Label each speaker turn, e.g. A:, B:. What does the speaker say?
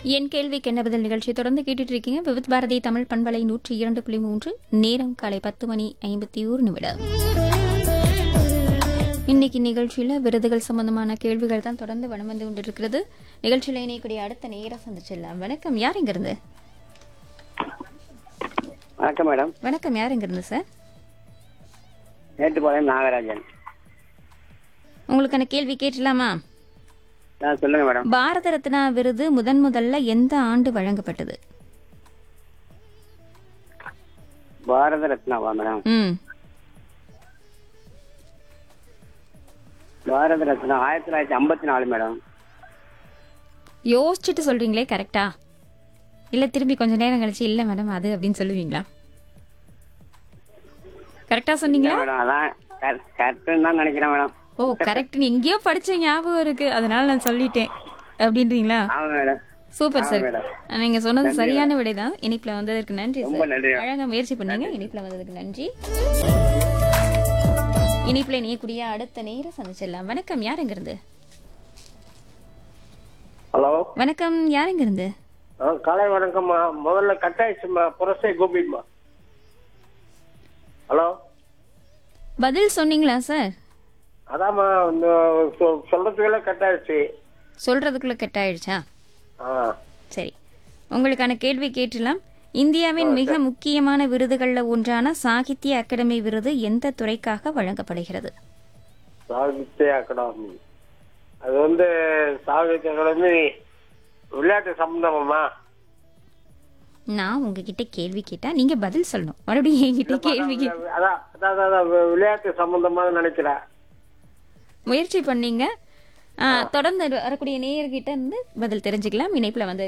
A: என் கேள்விக்கு என்ன பதில் நிகழ்ச்சி தொடர்ந்து கேட்டுட்டு இருக்கீங்க விவித் பாரதி தமிழ் பண்பலை நூற்றி இரண்டு புள்ளி மூன்று நேரம் காலை பத்து மணி ஐம்பத்தி ஒரு நிமிடம் இன்னைக்கு நிகழ்ச்சியில விருதுகள் சம்பந்தமான கேள்விகள் தான் தொடர்ந்து வனம் வந்து கொண்டிருக்கிறது நிகழ்ச்சியில இணையக்கூடிய அடுத்த நேரம் சந்திச்சிடலாம் வணக்கம் யார் இங்க இருந்து
B: வணக்கம் மேடம்
A: வணக்கம் யார் இங்க இருந்து சார்
B: மேட்டுப்பாளையம் நாகராஜன்
A: உங்களுக்கான கேள்வி கேட்டலாமா
B: ஆ சொல்லுங்க மேடம்
A: பாரத ரத்னா விருது முதன் முதல்ல எந்த ஆண்டு வழங்கப்பட்டது
B: பாரத ரத்னாவா மேடம்
A: ம்
B: பாரத ரத்னா ஆயிரத்தி தொள்ளாயிரத்தி ஐம்பத்தி நாலு மேடம்
A: யோசிச்சுட்டு சொல்றீங்களே கரெக்டா இல்ல திரும்பி கொஞ்ச நேரம் கழிச்சு இல்ல மேடம் அது அப்படின்னு சொல்லுவீங்களா கரெக்டா சொன்னீங்களா
B: மேடம் அதான் கரெக்டுன்னு தான் நினைக்கிறேன் மேடம்
A: ஓ கரெக்ட் எங்கேயோ படிச்ச ஞாபகம் இருக்கு அதனால நான் சொல்லிட்டேன் அப்படின்றீங்களா
B: ஆமா மேடம்
A: சூப்பர் சார்
B: மேடம்.
A: நீங்க சொன்னது சரியான விடைதான் இனிப்புல வந்ததற்கு நன்றி
B: ரொம்ப
A: சார்
B: நன்றி.
A: அழகா முயற்சி பண்ணீங்க இனிப்புல வந்ததுக்கு நன்றி இனிப்புல இணையக்கூடிய அடுத்த நேரம் சந்திச்சிடலாம் வணக்கம் யார் எங்க இருந்து
C: ஹலோ
A: வணக்கம் யார் எங்க இருந்து
C: ஆ, காலை வணக்கம்மா முதல்ல கட் ஆயிடுச்சுமா புரசை கோபிமா ஹலோ
A: பதில் சொன்னீங்களா சார்
C: அதாம்மா இந்த சொ- சொல்றதுக்குள்ள கட் ஆயிடுச்சு
A: சொல்றதுக்குள்ள கட் ஆயிடுச்சா
C: ஆ
A: சரி உங்களுக்கான கேள்வி கேட்டலாம் இந்தியாவின் மிக முக்கியமான விருதுகள்ல ஒன்றான சாகித்ய அகாடமி விருது எந்த துறைக்காக வழங்கப்படுகிறது
C: சாகித்ய அகாடமி அது வந்து சாகித்ய அகாடமி விளையாட்டு சம்பந்தமாம்மா
A: நான் உங்ககிட்ட கேள்வி கேட்டா நீங்க பதில் சொல்லணும் மறுபடியும் என்கிட்ட கேள்வி கே-
C: அதான் அதான் அதான் வி- விளையாட்டு சம்பந்தமா நினைக்கிறேன்
A: முயற்சி பண்ணீங்க ஆ, தொடர்ந்து வரக்கூடிய நேயர்கிட்ட இருந்து பதில் தெரிஞ்சுக்கலாம் இணைப்புல வந்து